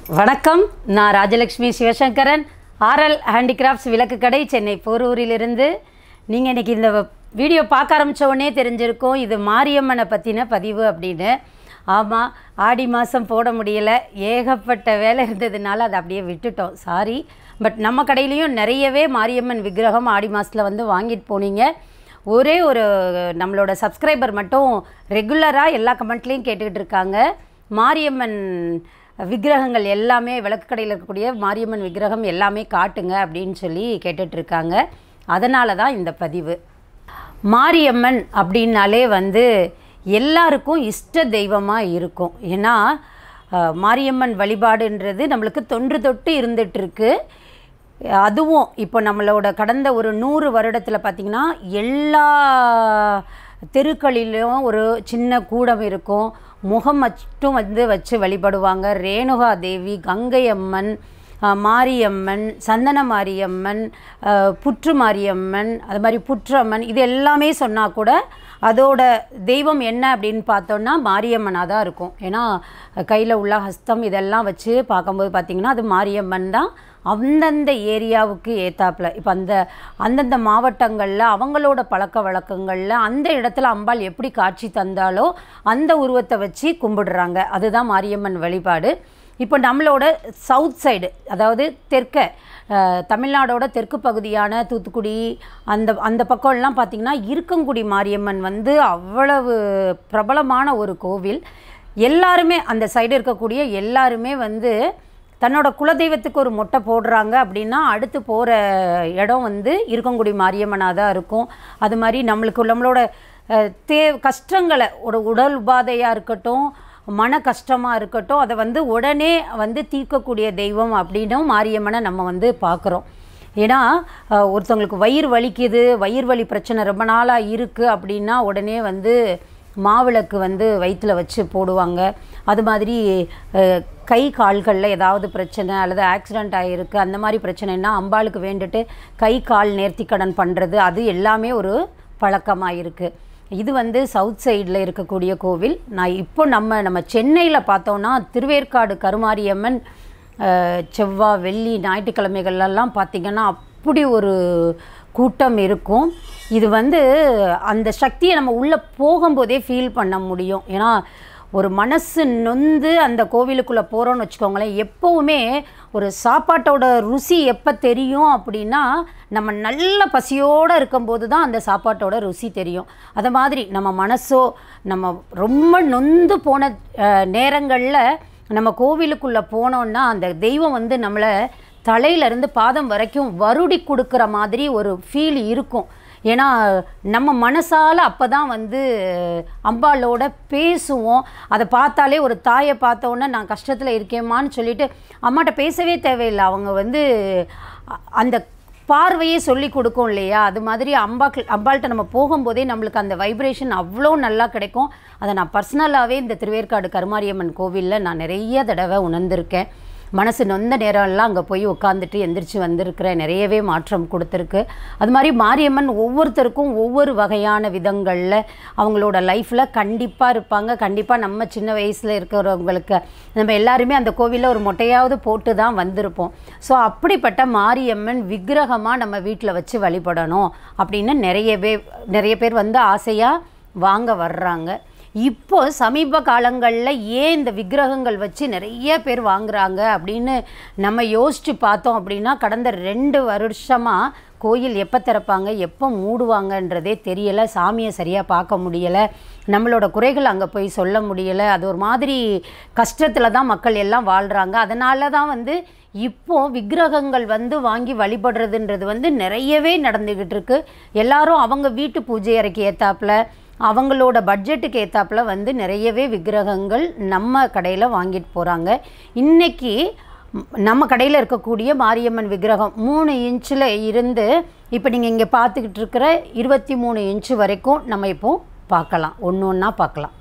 வணக்கம் நான் Rajalakshmi Sivasankaran RL handicrafts விளக்கு கடை சென்னை போரூரிலிருந்து நீங்கள் இன்றைக்கி இந்த வீடியோ பார்க்க ஆரம்பிச்ச உடனே தெரிஞ்சிருக்கும் இது மாரியம்மனை பற்றின பதிவு அப்படின்னு ஆமாம் ஆடி மாதம் போட முடியலை ஏகப்பட்ட வேலை இருந்ததுனால அதை அப்படியே விட்டுட்டோம் சாரி பட் நம்ம கடையிலையும் நிறையவே மாரியம்மன் விக்கிரகம் ஆடி மாதத்தில் வந்து வாங்கிட்டு போனீங்க ஒரே ஒரு நம்மளோட சப்ஸ்கிரைபர் மட்டும் ரெகுலராக எல்லா கமெண்ட்லேயும் கேட்டுக்கிட்டு இருக்காங்க மாரியம்மன் விக்கிரகங்கள் எல்லாமே விளக்குக்கடையில் இருக்கக்கூடிய மாரியம்மன் விக்கிரகம் எல்லாமே காட்டுங்க அப்படின்னு சொல்லி கேட்டுட்ருக்காங்க அதனால தான் இந்த பதிவு மாரியம்மன் அப்படின்னாலே வந்து எல்லாருக்கும் இஷ்ட தெய்வமாக இருக்கும் ஏன்னா அஹ், மாரியம்மன் வழிபாடுன்றது நம்மளுக்கு தொன்று தொட்டு இருந்துகிட்ருக்கு அதுவும் இப்போ நம்மளோட கடந்த ஒரு நூறு வருடத்தில் பார்த்திங்கன்னா எல்லா தெருக்களிலும் ஒரு சின்ன கூடம் இருக்கும் முகம் மட்டும் வந்து வச்சு வழிபடுவாங்க ரேணுகா தேவி கங்கை அம்மன் அஹ், மாரியம்மன் சந்தன மாரியம்மன் அஹ், புற்று மாரியம்மன் அது மாதிரி புற்றம்மன் இது எல்லாமே சொன்னால் கூட அதோட தெய்வம் என்ன அப்படின்னு பார்த்தோன்னா மாரியம்மனாக தான் இருக்கும் ஏன்னா கையில் உள்ள ஹஸ்தம் இதெல்லாம் வச்சு பார்க்கும்போது பார்த்திங்கன்னா அது மாரியம்மன் தான் அந்தந்த ஏரியாவுக்கு ஏத்தாப்புல இப்போ அந்த அந்தந்த மாவட்டங்களில் அவங்களோட பழக்க வழக்கங்களில் அந்த இடத்துல அம்பாள் எப்படி காட்சி தந்தாலோ அந்த உருவத்தை வச்சு கும்பிடுறாங்க அதுதான் மாரியம்மன் வழிபாடு இப்போ நம்மளோட சவுத் சைடு அதாவது தெற்க அஹ், தமிழ்நாடோட தெற்கு பகுதியான தூத்துக்குடி அந்த அந்த பக்கம்லாம் பார்த்திங்கன்னா இருக்கங்குடி மாரியம்மன் வந்து அவ்வளவு பிரபலமான ஒரு கோவில் எல்லாருமே அந்த சைடு இருக்கக்கூடிய எல்லாருமே வந்து தன்னோட குலதெய்வத்துக்கு ஒரு மொட்டை போடுறாங்க அப்படின்னா அடுத்து போகிற இடம் வந்து இருக்கங்குடி மாரியம்மனாக தான் இருக்கும் அது மாதிரி நம்மளுக்கு நம்மளோட அஹ், தே கஷ்டங்களை ஒரு உடல் உபாதையாக இருக்கட்டும் மன கஷ்டமாக இருக்கட்டும் அதை வந்து உடனே வந்து தீர்க்கக்கூடிய தெய்வம் அப்படின்னும் மாரியம்மனை நம்ம வந்து பார்க்குறோம் ஏன்னா அஹ், ஒருத்தவங்களுக்கு வயிறு வலிக்குது வயிறு வலி பிரச்சனை ரொம்ப நாளாக இருக்குது அப்படின்னா உடனே வந்து மாவிளக்கு வந்து வயிற்றில் வச்சு போடுவாங்க அது மாதிரி அஹ், கை கால்களில் ஏதாவது பிரச்சனை அல்லது ஆக்சிடெண்ட் ஆகிருக்கு அந்த மாதிரி பிரச்சனைனா அம்பாளுக்கு வேண்டிட்டு கை கால் நேர்த்திக்கடன் பண்ணுறது அது எல்லாமே ஒரு பழக்கமாக இருக்குது இது வந்து சவுத் சைடில் இருக்கக்கூடிய கோவில் நான் இப்போ நம்ம நம்ம சென்னையில் பார்த்தோன்னா திருவேற்காடு கருமாரியம்மன் அஹ், செவ்வாய் வெள்ளி ஞாயிற்றுக்கிழமைகள்லாம் பார்த்திங்கன்னா அப்படி ஒரு கூட்டம் இருக்கும் இது வந்து அந்த சக்தியை நம்ம உள்ளே போகும்போதே ஃபீல் பண்ண முடியும் ஏன்னா ஒரு மனசு நொந்து அந்த கோவிலுக்குள்ளே போகிறோன்னு வச்சுக்கோங்களேன் எப்போவுமே ஒரு சாப்பாட்டோட ருசி எப்போ தெரியும் அப்படின்னா நம்ம நல்ல பசியோடு இருக்கும்போது தான் அந்த சாப்பாட்டோட ருசி தெரியும் அது மாதிரி நம்ம மனசோ நம்ம ரொம்ப நொந்து போன நேரங்களில் நம்ம கோவிலுக்குள்ளே போனோன்னா அந்த தெய்வம் வந்து நம்மளை தலையிலேருந்து பாதம் வரைக்கும் வருடி கொடுக்குற மாதிரி ஒரு ஃபீல் இருக்கும் ஏன்னா நம்ம மனசால் அப்போ தான் வந்து அம்பாளோட பேசுவோம் அதை பார்த்தாலே ஒரு தாயை பார்த்தோன்னே நான் கஷ்டத்தில் இருக்கேம்மான்னு சொல்லிட்டு அம்மாட்ட பேசவே தேவையில்லை அவங்க வந்து அ- அந்த பார்வையே சொல்லி கொடுக்கும் இல்லையா அது மாதிரி அம்பாக்கு அம்பாள்கிட்ட நம்ம போகும்போதே நம்மளுக்கு அந்த வைப்ரேஷன் அவ்வளோ நல்லா கிடைக்கும் அதை நான் பர்சனலாகவே இந்த திருவேற்காடு கருமாரியம்மன் கோவிலில் நான் நிறைய தடவை உணர்ந்திருக்கேன் மனசு நொந்த நேரம்லாம் அங்கே போய் உட்காந்துட்டு எந்திரிச்சு வந்திருக்கிறேன் நிறையவே மாற்றம் கொடுத்துருக்கு அது மாதிரி மாரியம்மன் ஒவ்வொருத்தருக்கும் ஒவ்வொரு வகையான விதங்களில் அவங்களோட லைஃப்பில் கண்டிப்பாக இருப்பாங்க கண்டிப்பாக நம்ம சின்ன வயசில் இருக்கிறவங்களுக்கு நம்ம எல்லாருமே அந்த கோவிலில் ஒரு மொட்டையாவது போட்டு தான் வந்திருப்போம் ஸோ அப்படிப்பட்ட மாரியம்மன் விக்கிரகமாக நம்ம வீட்டில் வச்சு வழிபடணும் அப்படின்னு நிறையவே நிறைய பேர் வந்து ஆசையாக வாங்க வர்றாங்க இப்போ சமீப காலங்களில் ஏன் இந்த விக்கிரகங்கள் வச்சு நிறைய பேர் வாங்குறாங்க அப்படின்னு நம்ம யோசித்து பார்த்தோம் அப்படின்னா கடந்த ரெண்டு வருஷமாக கோயில் எப்போ திறப்பாங்க எப்போ மூடுவாங்கன்றதே தெரியலை சாமியை சரியாக பார்க்க முடியலை நம்மளோட குறைகள் அங்கே போய் சொல்ல முடியலை அது ஒரு மாதிரி கஷ்டத்தில் தான் மக்கள் எல்லாம் வாழ்கிறாங்க அதனால தான் வந்து இப்போ விக்கிரகங்கள் வந்து வாங்கி வழிபடுறதுன்றது வந்து நிறையவே நடந்துக்கிட்டு இருக்கு எல்லாரும் அவங்க வீட்டு பூஜை அறைக்கு ஏத்தாப்புல அவங்களோட பட்ஜெட்டுக்கு ஏத்தாப்புல வந்து நிறையவே விக்கிரகங்கள் நம்ம கடையில் வாங்கிட்டு போகிறாங்க இன்னைக்கு ம், நம்ம கடையில் இருக்கக்கூடிய மாரியம்மன் விக்கிரகம் மூணு இன்ச்சில் இருந்து இப்போ நீங்கள் இங்கே பார்த்துக்கிட்டு இருக்கிற இருபத்தி மூணு இன்ச்சு வரைக்கும் நம்ம இப்போ பார்க்கலாம் ஒன்று ஒன்றா பார்க்கலாம்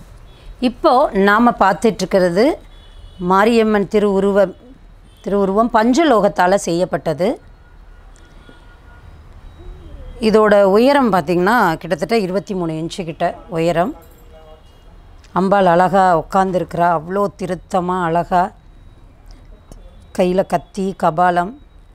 இப்போது நாம் பார்த்துட்ருக்கிறது மாரியம்மன் திருவுருவம் திருவுருவம் பஞ்சலோகத்தால் செய்யப்பட்டது இதோட உயரம் பார்த்திங்கன்னா கிட்டத்தட்ட இருபத்தி மூணு இன்ச்சு கிட்ட உயரம் அம்பாள் அழகாக உட்காந்துருக்கிறா அவ்வளோ திருத்தமாக அழகாக கையில் கத்தி கபாலம்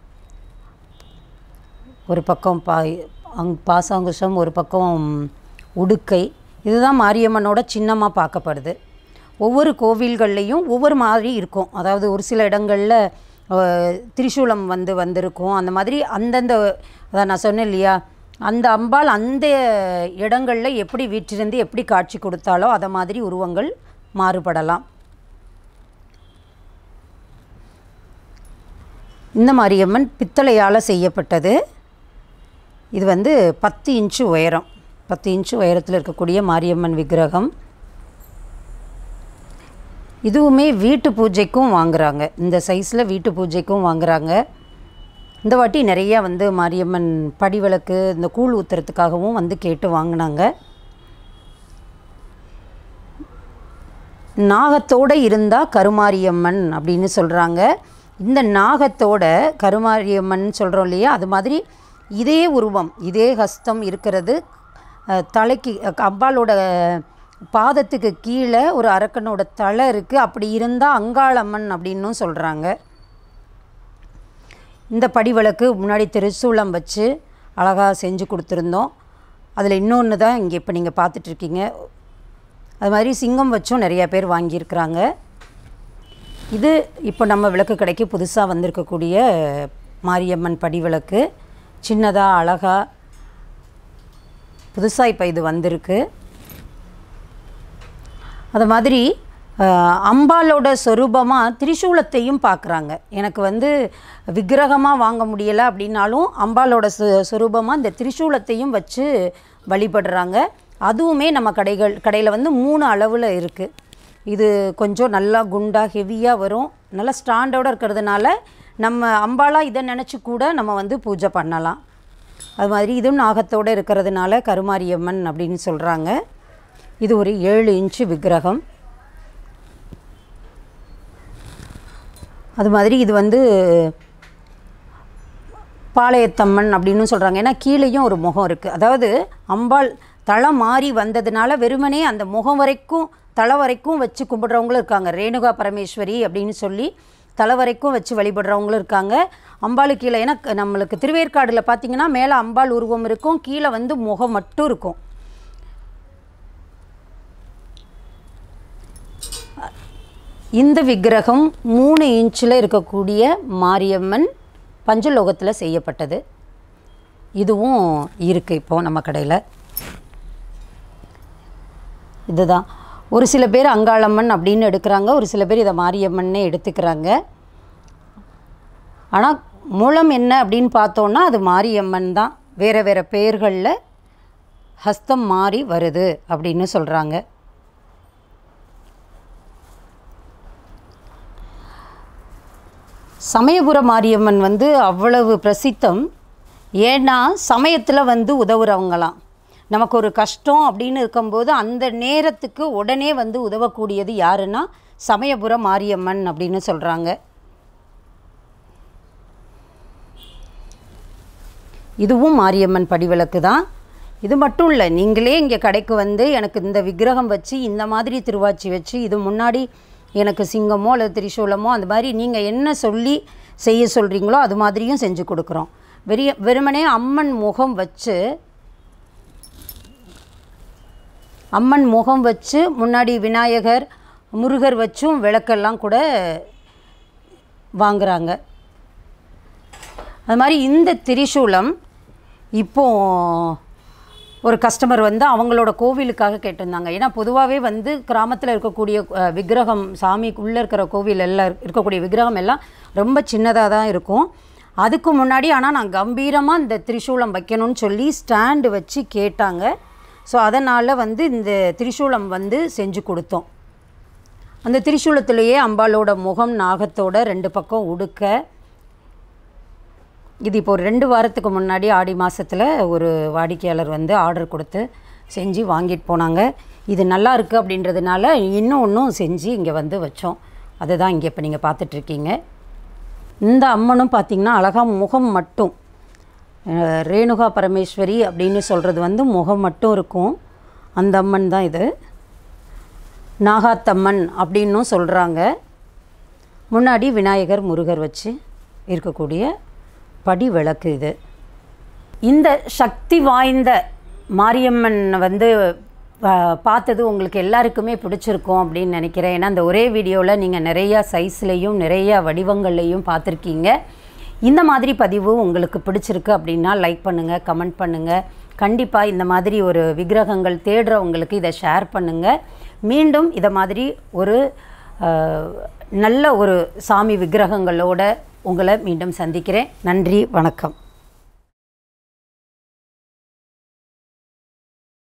ஒரு பக்கம் பா அங் பாசாங்குஷம் ஒரு பக்கம் உடுக்கை இதுதான் மாரியம்மனோட சின்னமாக பார்க்கப்படுது ஒவ்வொரு கோவில்கள்லேயும் ஒவ்வொரு மாதிரி இருக்கும் அதாவது ஒரு சில இடங்களில் அஹ், திரிசூலம் வந்து வந்திருக்கும் அந்த மாதிரி அந்தந்த அதான் நான் சொன்னேன் இல்லையா அந்த அம்பாள் அந்த இடங்களில் எப்படி வீற்றிருந்து எப்படி காட்சி கொடுத்தாலோ அதை மாதிரி உருவங்கள் மாறுபடலாம் இந்த மாரியம்மன் பித்தளையால் செய்யப்பட்டது இது வந்து பத்து இன்ச்சு உயரம் பத்து இன்ச்சு உயரத்தில் இருக்கக்கூடிய மாரியம்மன் விக்கிரகம் இதுவுமே வீட்டு பூஜைக்கும் வாங்குறாங்க இந்த சைஸில் வீட்டு பூஜைக்கும் வாங்குறாங்க இந்த வாட்டி நிறையா வந்து மாரியம்மன் படிவிளக்கு இந்த கூழ் ஊத்துறதுக்காகவும் வந்து கேட்டு வாங்கினாங்க நாகத்தோடு இருந்தால் கருமாரியம்மன் அப்படின்னு சொல்கிறாங்க இந்த நாகத்தோட கருமாரியம்மன் சொல்கிறோம் இல்லையா அது மாதிரி இதே உருவம் இதே ஹஸ்தம் இருக்கிறது அஹ், தலைக்கு அஹ், அம்பாளோட பாதத்துக்கு கீழே ஒரு அரக்கனோட தலை இருக்குது அப்படி இருந்தால் அங்காளம்மன் அப்படின்னும் சொல்கிறாங்க இந்த படிவிளக்கு முன்னாடி திருசூலம் வச்சு அழகாக செஞ்சு கொடுத்துருந்தோம் அதில் இன்னொன்று தான் இங்கே இப்போ நீங்கள் பார்த்துட்ருக்கீங்க அது மாதிரி சிங்கம் வச்சும் நிறையா பேர் வாங்கியிருக்கிறாங்க இது இப்போ நம்ம விளக்கு கடைக்கு புதுசாக வந்திருக்கக்கூடிய மாரியம்மன் படிவிளக்கு சின்னதாக அழகாக புதுசாக இப்போ இது வந்திருக்கு அது மாதிரி அஹ், அம்பாளோட சொரூபமாக திரிசூலத்தையும் பார்க்குறாங்க எனக்கு வந்து விக்கிரகமாக வாங்க முடியலை அப்படின்னாலும் அம்பாளோட சு சொரூபமாக இந்த திரிசூலத்தையும் வச்சு வழிபடுறாங்க அதுவுமே நம்ம கடைகள் கடையில் வந்து மூணு அளவில் இருக்குது இது கொஞ்சம் நல்லா குண்டாக ஹெவியாக வரும் நல்லா ஸ்டாண்டோடு இருக்கிறதுனால நம்ம அம்பாளாக இதை நினச்சி கூட நம்ம வந்து பூஜை பண்ணலாம் அது மாதிரி இதுவும் நாகத்தோடு இருக்கிறதுனால கருமாரியம்மன் அப்படின்னு சொல்கிறாங்க இது ஒரு ஏழு இன்ச்சு விக்கிரகம் அது மாதிரி இது வந்து பாளையத்தம்மன் அப்படின்னு சொல்கிறாங்க ஏன்னா கீழேயும் ஒரு முகம் இருக்குது அதாவது அம்பாள் தலை மாறி வந்ததுனால வெறுமனே அந்த முகம் வரைக்கும் தலை வரைக்கும் வச்சு கும்பிட்றவங்களும் இருக்காங்க ரேணுகா பரமேஸ்வரி அப்படின்னு சொல்லி தலை வரைக்கும் வச்சு வழிபடுறவங்களும் இருக்காங்க அம்பாளு கீழே ஏன்னா க- நம்மளுக்கு திருவேற்காடில் பார்த்தீங்கன்னா மேலே அம்பாள் உருவம் இருக்கும் கீழே வந்து முகம் மட்டும் இருக்கும் இந்த விக்கிரகம் மூணு இன்ச்சில் இருக்கக்கூடிய மாரியம்மன் பஞ்சலோகத்தில் செய்யப்பட்டது இதுவும் இருக்குது இப்போது நம்ம கடையில் இதுதான் ஒரு சில பேர் அங்காளம்மன் அப்படின்னு எடுக்கிறாங்க ஒரு சில பேர் இதை மாரியம்மன்னே எடுத்துக்கிறாங்க ஆனால் மூலம் என்ன அப்படின்னு பார்த்தோன்னா அது மாரியம்மன் தான் வேறு வேறு பெயர்களில் ஹஸ்தம் மாறி வருது அப்படின்னு சொல்கிறாங்க சமயபுர மாரியம்மன் வந்து அவ்வளவு பிரசித்தம் ஏன்னா சமயத்தில் வந்து உதவுறவங்களாம் நமக்கு ஒரு கஷ்டம் அப்படின்னு இருக்கும்போது அந்த நேரத்துக்கு உடனே வந்து உதவக்கூடியது யாருன்னா சமயபுர மாரியம்மன் அப்படின்னு சொல்கிறாங்க இதுவும் மாரியம்மன் படிவிளக்கு தான் இது மட்டும் இல்லை நீங்களே இங்கே கடைக்கு வந்து எனக்கு இந்த விக்கிரகம் வச்சு இந்த மாதிரி திருவாச்சி வச்சு இது முன்னாடி எனக்கு சிங்கமோ அல்லது திரிசூலமோ அந்த மாதிரி நீங்கள் என்ன சொல்லி செய்ய சொல்கிறீங்களோ அது மாதிரியும் செஞ்சு கொடுக்குறோம் வெறிய வெறுமனே அம்மன் முகம் வச்சு அம்மன் முகம் வச்சு முன்னாடி விநாயகர் முருகர் வச்சும் விளக்கெல்லாம் கூட வாங்குறாங்க அது மாதிரி இந்த திரிசூலம் இப்போ ஒரு கஸ்டமர் வந்து அவங்களோட கோவிலுக்காக கேட்டிருந்தாங்க ஏன்னா பொதுவாகவே வந்து கிராமத்தில் இருக்கக்கூடிய அஹ், விக்கிரகம் சாமிக்குள்ளே இருக்கிற கோவில் எல்லாம் இருக்கக்கூடிய விக்கிரகம் எல்லாம் ரொம்ப சின்னதாக தான் இருக்கும் அதுக்கு முன்னாடி ஆனால் நான் கம்பீரமாக இந்த திரிசூலம் வைக்கணும்னு சொல்லி ஸ்டாண்டு வச்சு கேட்டாங்க ஸோ அதனால் வந்து இந்த திரிசூலம் வந்து செஞ்சு கொடுத்தோம் அந்த திரிசூலத்திலேயே அம்பாளோட முகம் நாகத்தோட ரெண்டு பக்கம் உடுக்க இது இப்போ ஒரு ரெண்டு வாரத்துக்கு முன்னாடி ஆடி மாதத்தில் ஒரு வாடிக்கையாளர் வந்து ஆர்டர் கொடுத்து செஞ்சு வாங்கிட்டு போனாங்க இது நல்லா இருக்குது அப்படின்றதுனால இன்னும் ஒன்றும் செஞ்சு இங்கே வந்து வச்சோம் அதுதான் இங்கே இப்போ நீங்கள் பார்த்துட்ருக்கீங்க இந்த அம்மனும் பார்த்திங்கன்னா அழகாக முகம் மட்டும் அஹ், ரேணுகா பரமேஸ்வரி அப்படின்னு சொல்கிறது வந்து முகம் மட்டும் இருக்கும் அந்த அம்மன் தான் இது நாகாத்தம்மன் அப்படின்னும் சொல்கிறாங்க முன்னாடி விநாயகர் முருகர் வச்சு இருக்கக்கூடிய படி விளக்கு இது இந்த சக்தி வாய்ந்த மாரியம்மன் வந்து பா- பார்த்தது உங்களுக்கு எல்லாருக்குமே பிடிச்சிருக்கும் அப்படின்னு நினைக்கிறேன் ஏன்னா அந்த ஒரே வீடியோவில் நீங்கள் நிறையா சைஸ்லேயும் நிறையா வடிவங்கள்லையும் பார்த்துருக்கீங்க இந்த மாதிரி பதிவு உங்களுக்கு பிடிச்சிருக்கு அப்படின்னா லைக் பண்ணுங்கள் கமெண்ட் பண்ணுங்கள் கண்டிப்பாக இந்த மாதிரி ஒரு விக்கிரகங்கள் தேடுறவங்களுக்கு இதை ஷேர் பண்ணுங்கள் மீண்டும் இதை மாதிரி ஒரு அஹ், நல்ல ஒரு சாமி விக்கிரகங்களோட உங்களை மீண்டும் சந்திக்கிறேன் நன்றி வணக்கம்